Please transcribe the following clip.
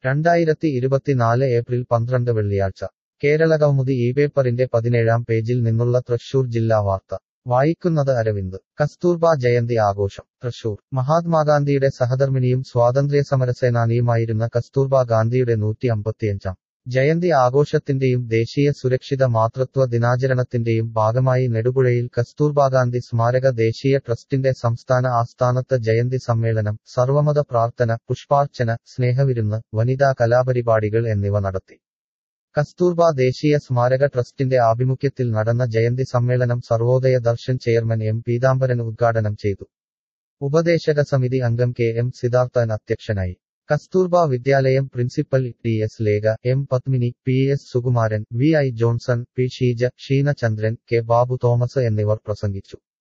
രണ്ടായിരത്തി ഇരുപത്തിനാല് ഏപ്രിൽ പന്ത്രണ്ട് വെള്ളിയാഴ്ച കേരളകൗമുദി ഈ പേപ്പറിന്റെ പതിനേഴാം പേജിൽ നിന്നുള്ള തൃശൂർ ജില്ലാ വാർത്ത വായിക്കുന്നത് അരവിന്ദ് കസ്തൂർബ ജയന്തി ആഘോഷം തൃശൂർ മഹാത്മാഗാന്ധിയുടെ സഹധർമ്മിണിയും സ്വാതന്ത്ര്യസമരസേനാനിയുമായിരുന്ന കസ്തൂർബ ഗാന്ധിയുടെ നൂറ്റി അമ്പത്തിയഞ്ചാം ജയന്തി ആഘോഷത്തിന്റെയും ദേശീയ സുരക്ഷിത മാതൃത്വ ദിനാചരണത്തിന്റെയും ഭാഗമായി നെടുപുഴയിൽ കസ്തൂർബാഗാന്ധി സ്മാരക ദേശീയ ട്രസ്റ്റിന്റെ സംസ്ഥാന ആസ്ഥാനത്ത് ജയന്തി സമ്മേളനം സർവമത പ്രാർത്ഥന പുഷ്പാർച്ചന സ്നേഹവിരുന്ന് വനിതാ കലാപരിപാടികൾ എന്നിവ നടത്തി കസ്തൂർബ ദേശീയ സ്മാരക ട്രസ്റ്റിന്റെ ആഭിമുഖ്യത്തിൽ നടന്ന ജയന്തി സമ്മേളനം സർവോദയ ദർശൻ ചെയർമാൻ എം പീതാംബരൻ ഉദ്ഘാടനം ചെയ്തു ഉപദേശക സമിതി അംഗം കെ എം സിദ്ധാർത്ഥൻ അധ്യക്ഷനായി Kasturba Vidyalayam principal T S Lekha M Padmini P S Sukumaran V I Johnson P Sheeja Sheena Chandran K Babu Thomas എന്നിവർ പ്രസംഗിച്ചു